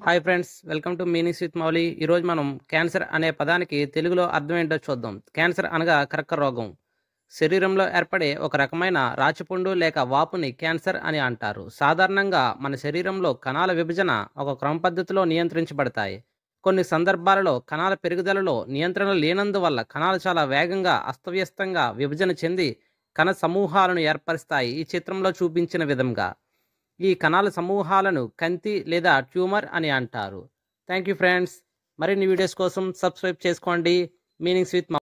hi friends welcome to meanings with Mouli ఈరోజు మనం cancer అనే పదానికి తెలుగులో అర్థం ఏంటో చూద్దాం క్యాన్సర్ అనగా కర్క రోగం శరీరంలో ఏర్పడే ఒక రకమైన రాచపుండు లేక వాపుని క్యాన్సర్ అని అంటారు సాధారణంగా మన శరీరంలో కణాల విభజన ఒక క్రమ పద్ధతిలో నియంత్రించబడతాయి కొన్ని సందర్భాలలో కణాల పెరుగుదలలో నియంత్రణ లేనందువల్ల కణాలు చాలా వేగంగా అస్తవ్యస్తంగా విభజన చెంది కణ సమూహాలను ఏర్పరుస్తాయి ఈ చిత్రంలో చూపించిన విధంగా ఈ కణాల సమూహాలను కంతి లేదా ట్యూమర్ అని అంటారు థ్యాంక్ యూ ఫ్రెండ్స్ మరిన్ని వీడియోస్ కోసం సబ్స్క్రైబ్ చేసుకోండి మీనింగ్స్ విత్